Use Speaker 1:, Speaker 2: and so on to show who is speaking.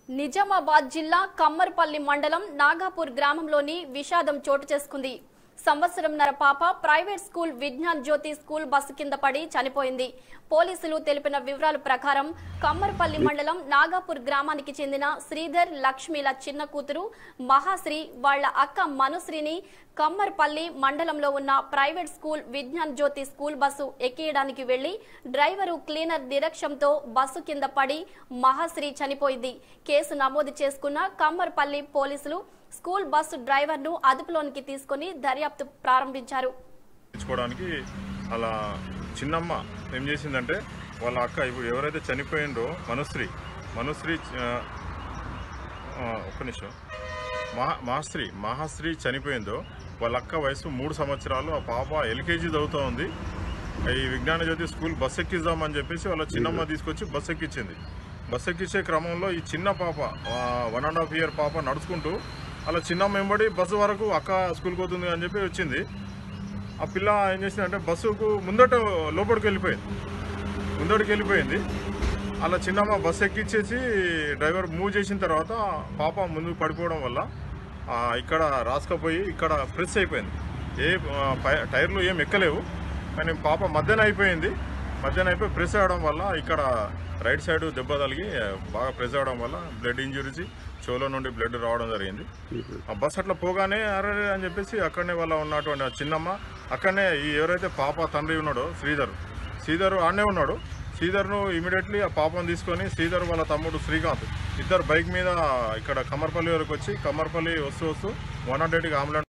Speaker 1: నిజామాబాద్ జిల్లా కమ్మర్పల్లి మండలం నాగాపూర్ గ్రామంలోని విషాదం చోటు చేసుకుంది సంవత్సరంన్నర పాప private school Vignan Jyothi school bus కింద పడి చనిపోయింది పోలీసులు తెలిపిన వివరాల ప్రకారం కమ్మర్పల్లి మండలం నాగాపూర్ గ్రామానికి చెందిన శ్రీధర్ లక్ష్మిల చిన్న కూతురు మహాశ్రీ వాళ్ళ అక్క మనుశ్రీని కమ్మర్పల్లి మండలంలో ఉన్న private school Vignan Jyothi school bus ఎక్కియడానికి వెళ్లి డ్రైవరు క్లీనర్ నిరక్షంతో బస్సు కింద పడి మహాశ్రీ చనిపోయింది కేసు నమోదు చేసుకున్న కమ్మర్పల్లి పోలీసులు స్కూల్ బస్సు డ్రైవర్ను అదుపులోనికి తీసుకుని దర్యాప్తు ప్రారంభించారు
Speaker 2: తెచ్చుకోవడానికి అలా చిన్నమ్మ ఏం చేసిందంటే వాళ్ళ అక్క ఇప్పుడు ఎవరైతే చనిపోయిందో మనుశ్రీ మనుశ్రీ ఆ, ఆ, ఒక్క నిమిషం మహా మహాశ్రీ మహాశ్రీ చనిపోయిందో వాళ్ళ అక్క వయసు మూడు సంవత్సరాలు ఆ పాప ఎల్కేజీ చదువుతూ ఉంది ఈ విజ్ఞాన జ్యోతి స్కూల్ బస్ ఎక్కిద్దామని చెప్పేసి వాళ్ళ చిన్నమ్మ తీసుకొచ్చి బస్ ఎక్కించింది బస్ ఎక్కించే క్రమంలో ఈ చిన్న పాప వన్ అండ్ హాఫ్ ఇయర్ పాప నడుచుకుంటూ అలా చిన్నమ్మ వెంబడి బస్సు వరకు అక్క స్కూల్కి పోతుంది అని చెప్పి వచ్చింది ఆ పిల్ల ఏం చేసిందంటే బస్సుకు ముందట లోపలికి వెళ్ళిపోయింది ముందటికి వెళ్ళిపోయింది అలా చిన్నమ్మ బస్సు ఎక్కిచ్చేసి డ్రైవర్ మూవ్ చేసిన తర్వాత పాప ముందుకు పడిపోవడం వల్ల ఆ, ఇక్కడ రాసుకపోయి ఇక్కడ ప్రెస్ అయిపోయింది ఏ ఆ, పై- టైర్లు ఏం ఎక్కలేవు కానీ పాప మధ్యాహ్నం అయిపోయింది మధ్యాహ్నం అయిపోయి ప్రెస్ అవ్వడం వల్ల ఇక్కడ రైట్ సైడ్ దెబ్బ తగిలి బాగా ప్రెస్ అవ్వడం వల్ల బ్లడ్ ఇంజురీస్ చెవులో నుండి బ్లడ్ రావడం జరిగింది ఆ బస్ అట్లా పోగానే అరే అని చెప్పేసి అక్కడనే వాళ్ళ ఉన్నటువంటి ఆ చిన్నమ్మ అక్కడనే ఈ ఎవరైతే పాప తండ్రి ఉన్నాడో శ్రీధర్ శ్రీధర్ ఆడనే ఉన్నాడు శ్రీధర్ను ఇమీడియట్లీ ఆ పాపను తీసుకొని శ్రీధర్ వాళ్ళ తమ్ముడు శ్రీకాంత్ ఇద్దరు బైక్ మీద ఇక్కడ కమ్మర్పల్లి వరకు వచ్చి కమ్మర్పల్లి వస్తూ వస్తూ వన్ నాట్ ఎయిట్కి అంబులెన్స్